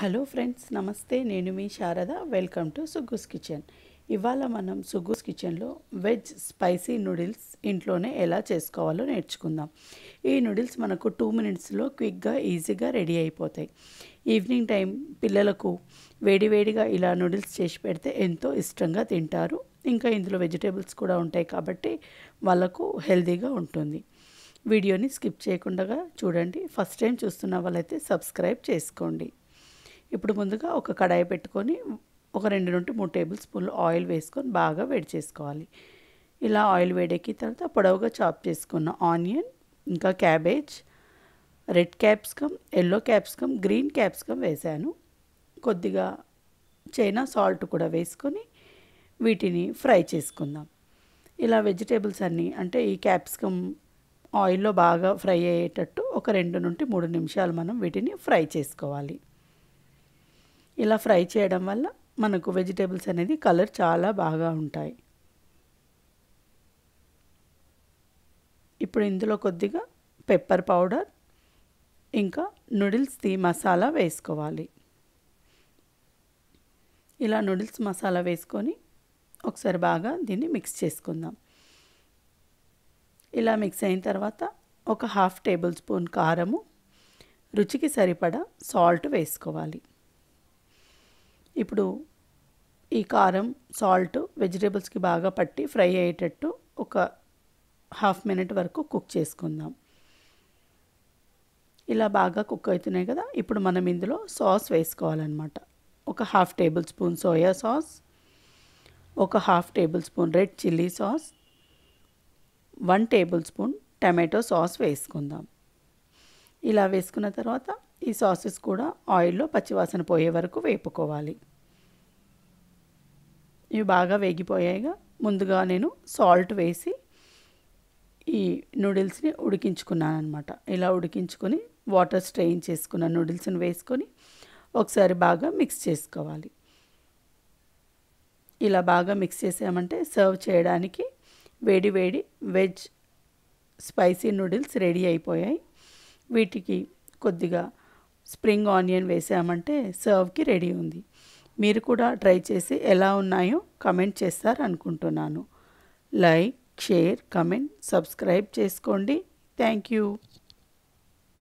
hello friends నమస్తే నేను మీ Sharada welcome to Suggu's kitchen ఇవాళ మనం సుగ్గుస్ కిచెన్లో వెజ్ స్పైసీ నూడిల్స్ ఇంట్లోనే ఎలా చేసుకోవాలో నేర్చుకుందాం ఈ నూడిల్స్ మనకు టూ మినిట్స్లో క్విక్గా ఈజీగా రెడీ అయిపోతాయి ఈవినింగ్ టైం పిల్లలకు వేడివేడిగా ఇలా నూడిల్స్ చేసి పెడితే ఎంతో ఇష్టంగా తింటారు ఇంకా ఇందులో వెజిటేబుల్స్ కూడా ఉంటాయి కాబట్టి వాళ్ళకు హెల్తీగా ఉంటుంది వీడియోని స్కిప్ చేయకుండా చూడండి ఫస్ట్ టైం చూస్తున్న వాళ్ళైతే సబ్స్క్రైబ్ చేసుకోండి ఇప్పుడు ముందుగా ఒక కడాయి పెట్టుకొని ఒక రెండు నుండి మూడు టేబుల్ స్పూన్లు ఆయిల్ వేసుకొని బాగా వేడి చేసుకోవాలి ఇలా ఆయిల్ వేడెక్కిన తర్వాత పొడవుగా చాప్ చేసుకున్న ఆనియన్ ఇంకా cabbage red capsicum yellow capsicum green capsicum వేసాను కొద్దిగా చైనా సాల్ట్ కూడా వేసుకొని వీటిని ఫ్రై చేసుకుందాం ఇలా వెజిటేబుల్స్ అన్నీ అంటే ఈ క్యాప్సికమ్ ఆయిల్లో బాగా ఫ్రై అయ్యేటట్టు ఒక రెండు నుండి మూడు నిమిషాలు మనం వీటిని ఫ్రై చేసుకోవాలి ఇలా ఫ్రై చేయడం వల్ల మనకు వెజిటేబుల్స్ అనేది కలర్ చాలా బాగా ఉంటాయి ఇప్పుడు ఇందులో కొద్దిగా పెప్పర్ పౌడర్ ఇంకా నూడిల్స్ది మసాలా వేసుకోవాలి ఇలా నూడిల్స్ మసాలా వేసుకొని ఒకసారి బాగా దీన్ని మిక్స్ చేసుకుందాం ఇలా మిక్స్ అయిన తర్వాత ఒక హాఫ్ టేబుల్ స్పూన్ కారము రుచికి సరిపడా సాల్ట్ వేసుకోవాలి ఇప్పుడు ఈ కారం సాల్ట్ వెజిటేబుల్స్కి బాగా పట్టి ఫ్రై అయ్యేటట్టు ఒక హాఫ్ మినిట్ వరకు కుక్ చేసుకుందాం ఇలా బాగా కుక్ అవుతున్నాయి కదా ఇప్పుడు మనం ఇందులో సాస్ వేసుకోవాలన్నమాట ఒక half table spoon soya sauce ఒక half table spoon red chilli sauce one table spoon tomato sauce వేసుకుందాం ఇలా వేసుకున్న తర్వాత ఈ సాసెస్ కూడా ఆయిల్లో పచ్చివాసన పోయే వరకు వేపుకోవాలి ఇవి బాగా వేగిపోయాయిగా ముందుగా నేను సాల్ట్ వేసి ఈ నూడిల్స్ని ఉడికించుకున్నాను అనమాట ఇలా ఉడికించుకొని వాటర్ స్ట్రెయిన్ చేసుకున్న నూడిల్స్ని వేసుకొని ఒకసారి బాగా మిక్స్ చేసుకోవాలి ఇలా బాగా మిక్స్ చేసామంటే సర్వ్ చేయడానికి వేడి వేడి వెజ్ స్పైసీ నూడిల్స్ రెడీ అయిపోయాయి వీటికి కొద్దిగా స్ప్రింగ్ ఆనియన్ వేసామంటే సర్వ్కి రెడీ ఉంది మీరు కూడా ట్రై చేసి ఎలా ఉన్నాయో కమెంట్ చేస్తారు అనుకుంటున్నాను లైక్ షేర్ కమెంట్ సబ్స్క్రైబ్ చేసుకోండి థ్యాంక్ యూ